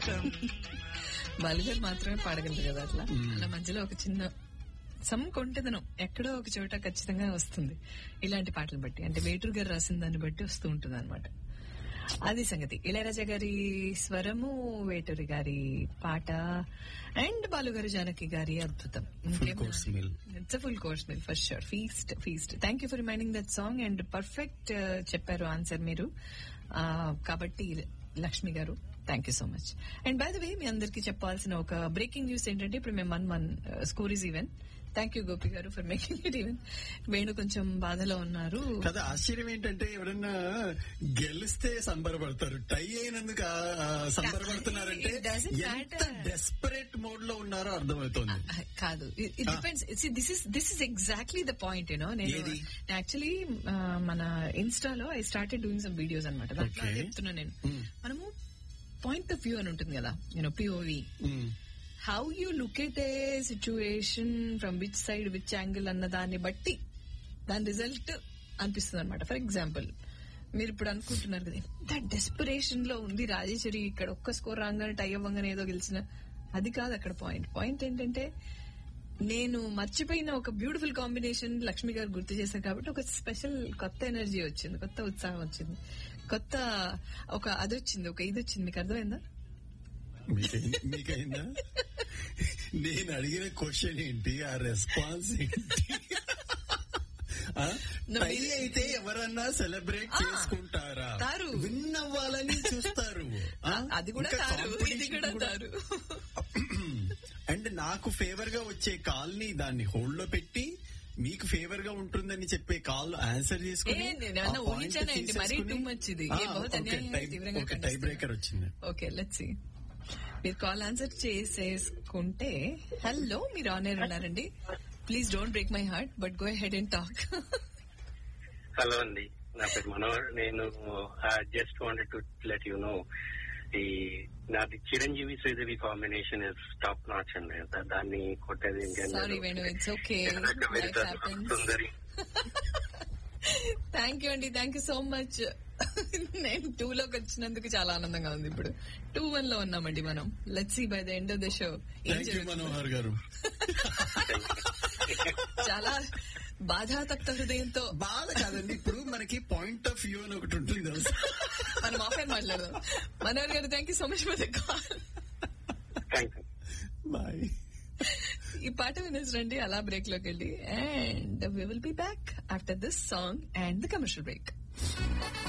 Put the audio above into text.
బలిగారు మాత్రమే పాడగలరు కదా అట్లా అలా మధ్యలో ఒక చిన్న సమ్ కొంటెదనం ఎక్కడో ఒక చోట ఖచ్చితంగా వస్తుంది ఇలాంటి పాటలు బట్టి అంటే వేటూరు గారు రాసిన దాన్ని బట్టి వస్తూ ఉంటుంది అనమాట అది సంగతి ఇళయరాజా గారి స్వరము వేటూరి గారి పాట అండ్ బాలుగారు జానకి గారి అద్భుతం course meal. It's full course meal for sure feast feast thank you for reminding that song and perfect చెప్పారు ఆన్సర్ మీరు Uh, కాబట్టి Lakshmi garu thank you so much and by the way మీ అందరికి చెప్పాల్సిన ఒక బ్రేకింగ్ న్యూస్ ఏంటంటే ఇప్పుడు మేము one one score is even thank you Gopi garu for making it even Venu కొంచెం బాధలో ఉన్నారు కదా ఆశ్చర్యం ఏంటంటే ఎవరన్నా గెలిస్తే సంబరపడతారు టై అయినందుకు ఆ- ఆ సంబరపడుతున్నారంటే It doesn't ఎంత matter. డెస్పరేట్ మోడ్ లో ఉన్నారో అర్థమవుతోంది Uh, కాదు it depends this is this is exactly the point you know నేను ఏది? యాక్చువల్లీ మన ఇన్స్టాలో I started doing some videos అనమాట దాంట్లో Okay. అదే చెప్తున్నా నేను Mm. మనము పాయింట్ ఆఫ్ వ్యూ అని ఉంటుంది కదా you know POV um. How you look at a situation from which side which angle అన్న దాన్ని బట్టి దాని రిజల్ట్ అనిపిస్తుంది అనమాట ఫర్ ఎగ్జాంపుల్ మీరు ఇప్పుడు అనుకుంటున్నారు కదా ఎంత డెస్పిరేషన్ లో ఉంది రాజేశ్వరి ఇక్కడ ఒక్క స్కోర్ రాగానే టై అవ్వగానే ఏదో గెలిచిన అది కాదు అక్కడ పాయింట్ పాయింట్ ఏంటంటే నేను మర్చిపోయిన ఒక బ్యూటిఫుల్ కాంబినేషన్ లక్ష్మి గారు గుర్తు చేశారు కాబట్టి ఒక స్పెషల్ కొత్త ఎనర్జీ వచ్చింది కొత్త ఉత్సాహం వచ్చింది కొత్త ఒక అది వచ్చింది ఒక ఇది వచ్చింది మీకు అర్థమైందా మీకైంది- మీకైందా నేను అడిగిన క్వశ్చన్ ఏంటి ఆ రెస్పాన్స్ ఏంటి ఆ? No, టై మీరు- అయితే ఎవరన్నా సెలబ్రేట్ ఆ, చేసుకుంటారా తారు. విన్ అవ్వాలని చూస్తారు ఆ? అది కూడా ఇంకా తారు ఇది competition కూడా కూడా- తారు అండ్ నాకు ఫేవర్ గా వచ్చే కాల్ ని దాన్ని హోల్డ్ లో పెట్టి మీకు ఫేవర్ గా ఉంటుందని చెప్పే కాల్ ఆన్సర్ చేసుకుని ఏ, నేను ఏమన్నా ఆ point ఊహించానా ఏంటి? మరీ తీసేసుకుని- too much ఇది. ఏ, ఆ, బహుత్ ఒక అన్యాయంగా టై- తీవ్రంగా ఒక టై ఖండిస్తున్నా. బ్రేకర్ వచ్చింది ఓకే లెట్స్ సి మీరు కాల్ ఆన్సర్ చేసేసుకుంటే హలో మీరు ఆన్ ఎయిర్ ఉన్నారండి please don't break my heart but go ahead and talk hello అండి నా పేరు మనోహర్ నేను just wanted to let you know ఈ నాది Chiranjeevi Sridevi combination is top notch అండి దా- దాన్ని కొట్టేది sorry Venu it's okay life happens Sundari thank you అండి థ్యాంక్ యూ సో మచ్ నేను టూ లోకి వచ్చినందుకు చాలా ఆనందంగా ఉంది ఇప్పుడు టూ వన్ లో ఉన్నామండి మనం let's see by the end of the show ఏం థ్యాంక్ యూ జరుగుతుందో మనోహర్ గారు చాలా బాధాతప్త హృదయంతో బాధ కాదండి ఇప్పుడు మనకి పాయింట్ ఆఫ్ వ్యూ అని ఒకటి ఉంటుంది తెలుసా? మనం ఆఫర్ మాట్లాడదాం Manohar garu thank you so much for the call thank you bye ఈ పాట వినేసరండి అలా బ్రేక్ లోకి వెళ్ళి and we will be back after this song and the commercial break